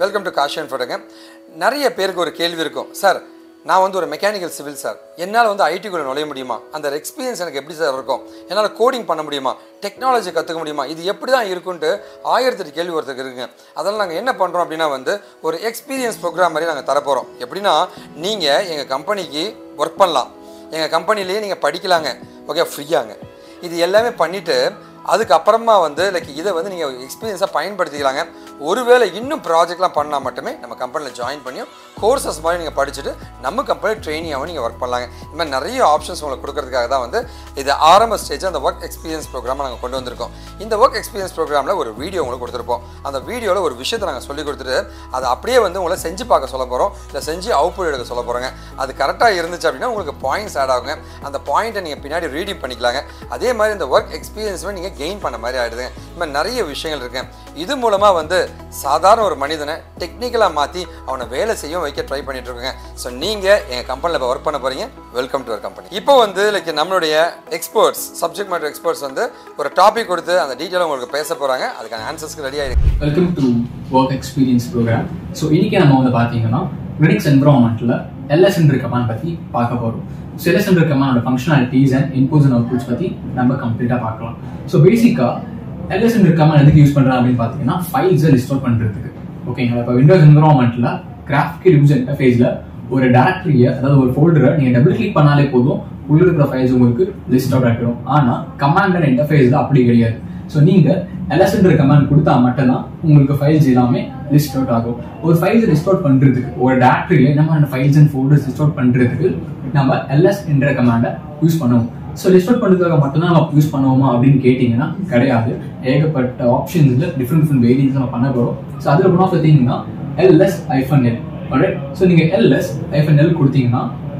welcome to Gaussian ஃபோட்டோங்க நிறைய பேருக்கு ஒரு கேள்வி இருக்கும் சார் நான் வந்து ஒரு மெக்கானிக்கல் சிவில் சார் என்னால் வந்து ஐடிக்குள்ளே நுழைய முடியுமா அந்த எக்ஸ்பீரியன்ஸ் எனக்கு எப்படி சார் இருக்கும் என்னால் கோடிங் பண்ண முடியுமா டெக்னாலஜி கற்றுக்க முடியுமா இது எப்படி தான் இருக்குன்ட்டு ஆயிரத்தெட்டு கேள்வி ஒருத்தருக்கு இருக்குங்க அதெல்லாம் நாங்கள் என்ன பண்ணுறோம் அப்படின்னா வந்து ஒரு எக்ஸ்பீரியன்ஸ் ப்ரோக்ராம் மாதிரி நாங்கள் தரப்போகிறோம் எப்படின்னா நீங்கள் எங்கள் கம்பெனிக்கு ஒர்க் பண்ணலாம் எங்கள் கம்பெனிலேயே நீங்கள் படிக்கலாங்க ஓகே ஃப்ரீயாங்க இது எல்லாமே பண்ணிவிட்டு அதுக்கப்புறமா வந்து லைக் இதை வந்து நீங்கள் எக்ஸ்பீரியன்ஸாக பயன்படுத்திக்கலாங்க ஒருவேளை இன்னும் ப்ராஜெக்ட்லாம் பண்ணால் மட்டுமே நம்ம கம்பெனியில் ஜாயின் பண்ணியும் கோர்சஸ் மாதிரி நீங்கள் படிச்சுட்டு நம்ம கம்பெனி ட்ரெயினியாகவும் நீங்கள் ஒர்க் பண்ணலாங்க இந்த மாதிரி நிறைய ஆப்ஷன்ஸ் உங்களுக்கு கொடுக்கறதுக்காக தான் வந்து இது ஆரம்ப ஸ்டேஜ் அந்த ஒர்க் எக்ஸ்பீரியன்ஸ் ப்ரோக்ராமை நாங்கள் கொண்டு வந்திருக்கோம் இந்த ஒர்க் எக்ஸ்பீரியன்ஸ் ப்ரோக்ராமில் ஒரு வீடியோ உங்களுக்கு கொடுத்துருப்போம் அந்த வீடியோவில் ஒரு விஷயத்தை நாங்கள் சொல்லி கொடுத்துட்டு அதை அப்படியே வந்து உங்களை செஞ்சு பார்க்க சொல்ல போகிறோம் இல்லை செஞ்சு அவுட்புட் எடுக்க சொல்ல போகிறோங்க அது கரெக்டாக இருந்துச்சு அப்படின்னா உங்களுக்கு பாயிண்ட்ஸ் ஆட் ஆகுங்க அந்த பாயிண்ட்டை நீங்கள் பின்னாடி ரீடிங் பண்ணிக்கலாங்க அதே மாதிரி இந்த ஒர்க் எக்ஸ்பீரியன்ஸுமே நீங்கள் கெயின் பண்ண மாதிரி ஆகிடுதுங்க இந்த மாதிரி நிறைய விஷயங்கள் இருக்கு இது மூலமாக வந்து சாதாரண ஒரு மனிதனை டெக்னிக்கலாக மாற்றி அவனை வேலை செய்ய வைக்க ட்ரை பண்ணிட்டு இருக்கோங்க ஸோ நீங்கள் எங்கள் கம்பெனியில் இப்போ ஒர்க் பண்ண போகிறீங்க வெல்கம் டு அவர் கம்பெனி இப்போ வந்து லைக் நம்மளுடைய எக்ஸ்பர்ட்ஸ் சப்ஜெக்ட் மேட்டர் எக்ஸ்பர்ட்ஸ் வந்து ஒரு டாபிக் கொடுத்து அந்த டீட்டெயில் உங்களுக்கு பேச போகிறாங்க அதுக்கான ஆன்சர்ஸ்க்கு ரெடி ஆகிருக்கு welcome to work experience programme so இன்னைக்கு நம்ம வந்து பார்த்தீங்கன்னா லினக்ஸ் என்வரான்மெண்ட்டில் எல்எஸ்என் கமாண்ட் பற்றி பார்க்க போகிறோம் ஸோ எல்எஸ்என் கமாண்டோட functionalities and inputs and outputs பற்றி நம்ம கம்ப்ளீட்டாக பார்க்கலாம் ஸோ பேசிக்காக எல்எஸ்என் கமாண்ட் எதுக்கு யூஸ் பண்ணுறோம் அப்படின்னு பார்த்தீங்கன்னா ஃபைல்ஸை லிஸ்ட் அவுட் பண்ணுறதுக்கு ஓகேங்களா இப்போ விண்டோஸ் என்வரான்மெண்ட்டில் கிராஃபிக்கல் யூஸ் இன்டர்ஃபேஸில் ஒரு டேரக்டரியை அதாவது ஒரு ஃபோல்டரை நீங்கள் டபுள் கிளிக் பண்ணாலே போதும் உள்ள இருக்கிற ஃபைல்ஸ் உங்களுக்கு லிஸ்ட் அவுட் ஆகிடும் ஆனால் கமாண்ட் அண்ட் இன்டர்ஃபேஸில் அப்படி கிடையாது ஸோ நீங்கள் எல்எஸ்என்ற கமாண்ட் கொடுத்தா மட்டும்தான் உங்களுக்கு ஃபைல்ஸ் எல்லாமே லிஸ்ட் அவுட் ஆகும் ஒரு ஃபைல்ஸ் லிஸ்ட் அவுட் பண்ணுறதுக்கு ஒரு டேரக்டரியில் நம்ம அந்த files and folders list out பண்ணுறதுக்கு நம்ம எல்எஸ் என்ற கமாண்டை யூஸ் பண்ணுவோம் ஸோ லிஸ்ட் அவுட் பண்ணுறதுக்காக மட்டும்தான் நம்ம யூஸ் பண்ணுவோமா அப்படின்னு கேட்டிங்கன்னா கிடையாது ஏகப்பட்ட ஆப்ஷன்ஸில் டிஃப்ரெண்ட் டிஃப்ரெண்ட் வேரியன்ஸ் நம்ம பண்ண போகிறோம் ஸோ அதில் ஒன் ஆஃப் பார்த்தீங்கன்னா LS hyphen L alright so நீங்கள் எல்எஸ் ஐஃபன் எல் கொடுத்தீங்கன்னா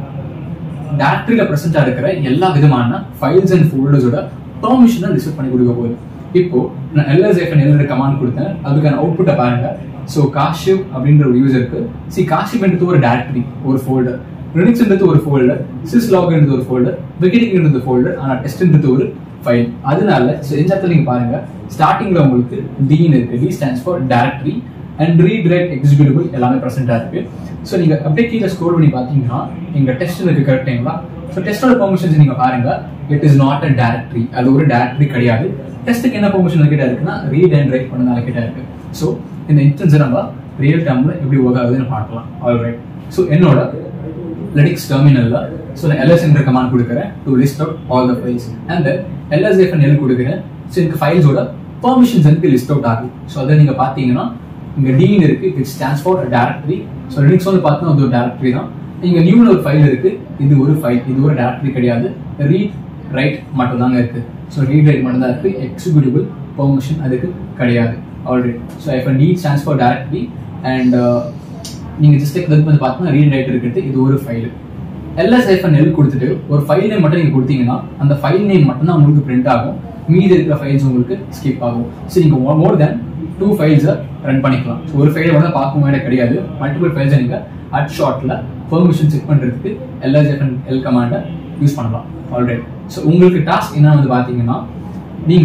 டேரக்டரியில் ப்ரெசென்ட்டாக இருக்கிற எல்லா விதமான ஃபைல்ஸ் அண்ட் ஃபோல்டர்ஸோட பெர்மிஷனை ரிசீவ் பண்ணி கொடுக்க போகுது இப்போ நான் எல்எஸ் ஐஃபன் எல் கமாண்ட் கொடுத்தேன் அதுக்கான அவுட்புட்டை பாருங்க ஸோ காஷிவ் அப்படின்ற ஒரு யூசருக்கு சி காஷிவ்ன்றது ஒரு டேரக்டரி ஒரு ஃபோல்டர் லினக்ஸ்ன்றது ஒரு ஃபோல்டர் சிஸ் லாக்ன்றது ஒரு ஃபோல்டர் விக்கெட்டிங்ன்றது ஃபோல்டர் ஆனால் டெஸ்ட்ன்றது ஒரு ஃபைல் அதனால ஸோ இந்த இடத்துல நீங்க பாருங்க ஸ்டார்டிங்ல உங்களுக்கு டீன் இருக்கு D stands for directory and read write executable எல்லாமே ப்ரெசென்ட்டாக இருக்கு ஸோ நீங்க அப்படியே கீழே ஸ்க்ரோல் பண்ணி பார்த்தீங்கன்னா எங்க டெஸ்ட் இருக்கு கரெக்டுங்களா ஸோ டெஸ்டோட பெர்மிஷன்ஸ் நீங்க பாருங்க it is not a directory அது ஒரு டேரக்டரி கிடையாது டெஸ்ட்டுக்கு என்ன பெர்மிஷன் கிட்ட இருக்குன்னா ரீட் அண்ட் ரைட் பண்ண கிட்ட இருக்கு ஸோ இந்த இன்ஸ்டன்ஸை நம்ம ரியல் டைம்ல எப்படி ஒர்க் ஆகுதுன்னு பார்க்கலாம் ஆல்ரைட் ஸோ என்னோட லினக்ஸ் டெர்மினல்ல ஸோ நான் எல்எஸ் என்ற கமாண்ட் கொடுக்குறேன் to list out all the files and LS hyphen L கொடுக்குறேன் ஸோ எனக்கு ஃபைல்ஸோட பெர்மிஷன்ஸ் எனக்கு லிஸ்ட் அவுட் ஆகும் ஸோ அதை நீங்க பார்த்தீங்கன்னா இங்க டீன் இருக்கு it stands for directory so Linux வந்து பார்த்தீங்கன்னா அது ஒரு டேரக்டரி தான் இங்க நியூல ஒரு ஃபைல் இருக்கு இது ஒரு ஃபைல் இது ஒரு டேரக்டரி கிடையாது ரீட் ரைட் மட்டும் தாங்க இருக்கு ஸோ ரீட் ரைட் மட்டும் தான் இருக்கு எக்ஸிக்யூட்டிபிள் பெர்மிஷன் அதுக்கு கிடையாது ஆல்ரெடி ஸோ இப்போ need stands for directory and நீங்க ஜஸ்ட் இதுக்கு வந்து பார்த்தீங்கன்னா ரீட் ரைட் இருக்கிறது இது ஒரு ஃபைல் எல்எஸ் ஐஃபன் எல் கொடுத்துட்டு ஒரு ஃபைல் நேம் மட்டும் நீங்க கொடுத்தீங்கன்னா அந்த ஃபைல் நேம் மட்டும் தான் உங்களுக்கு பிரிண்ட் ஆகும் மீதி இருக்கிற ஃபைல்ஸ் உங்களுக்கு ஸ்கிப் ஆகும் ஸோ நீங்க மோர் தேன் டூ ஃபைல்ஸை ரன் பண்ணிக்கலாம் ஸோ ஒரு ஃபைலை மட்டும் பார்க்க வேண்டிய கிடையாது மல்டிபிள் ஃபைல்ஸை நீங்க அட் ஷார்ட்ல பெர்மிஷன் செக் பண்றதுக்கு எல்எஸ் ஐஃபன் எல் கமாண்டை யூஸ் பண்ணலாம் ஆல்ரெடி ஸோ உங்களுக்கு டாஸ்க் என்ன வந்து பார்த்தீங்கன்னா நீங்க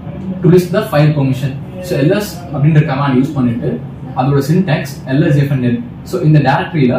to list the file permission so LS அப்படின்ற கமாண்ட் யூஸ் பண்ணிட்டு அதோட syntax LS hyphen L so இந்த டேரக்டரியில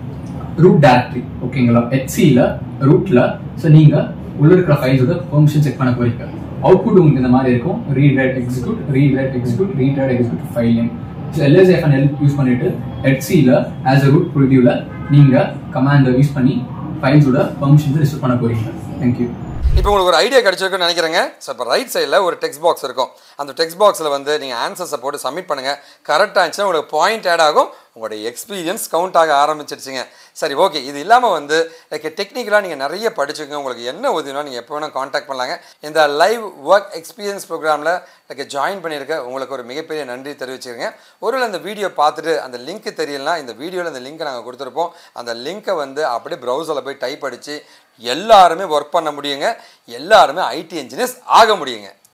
ரூட் டேரக்டரி ஓகேங்களா ஹெச்சியில் ரூட்ல ஸோ நீங்க உள்ள இருக்கிற ஃபைல்ஸோட பெர்மிஷன் செக் பண்ண போறீங்க அவுட்புட் உங்களுக்கு இந்த மாதிரி இருக்கும் read write execute read write execute read write execute file name so LS hyphen L use பண்ணிட்டு ஹெச்சியில் ஆஸ் அ ரூட் ப்ரிவியூவில் நீங்க கமாண்டை யூஸ் பண்ணி ஃபைல்ஸோட பெர்மிஷன்ஸை ரிசீவ் பண்ண போறீங்க தேங்க்யூ இப்போ உங்களுக்கு ஒரு ஐடியா கிடைச்சிருக்குன்னு நினைக்கிறேங்க ஸோ இப்போ ரைட் சைடில் ஒரு டெக்ஸ்ட் பாக்ஸ் இருக்கும் அந்த டெக்ஸ்ட் பாக்ஸில் வந்து நீங்கள் ஆன்சர்ஸை போட்டு சப்மிட் பண்ணுங்கள் கரெக்டாக இருந்துச்சுன்னா உங்களுக்கு பாயிண்ட் ஆட் ஆகும் உங்களுடைய எக்ஸ்பீரியன்ஸ் கவுண்ட் ஆக ஆரம்பிச்சிருச்சுங்க சரி ஓகே இது இல்லாமல் வந்து லைக் டெக்னிக்கலாக நீங்கள் நிறைய படிச்சுக்கோங்க உங்களுக்கு என்ன உதவினா நீங்கள் எப்போ வேணால் காண்டாக்ட் பண்ணலாங்க இந்த லைவ் ஒர்க் எக்ஸ்பீரியன்ஸ் ப்ரோக்ராமில் லைக் ஜாயின் பண்ணியிருக்க உங்களுக்கு ஒரு மிகப்பெரிய நன்றி தெரிவிச்சுக்கிறேங்க ஒருவேளை அந்த வீடியோ பார்த்துட்டு அந்த லிங்க் தெரியலனா இந்த வீடியோவில் அந்த லிங்க்கை நாங்கள் கொடுத்துருப்போம் அந்த லிங்க்கை வந்து அப்படியே ப்ரௌசரில் போய் டைப் அடித்து எல்லாருமே ஒர்க் பண்ண முடியுங்க எல்லாருமே ஐடி இன்ஜினியர்ஸ் ஆக முடியுங்க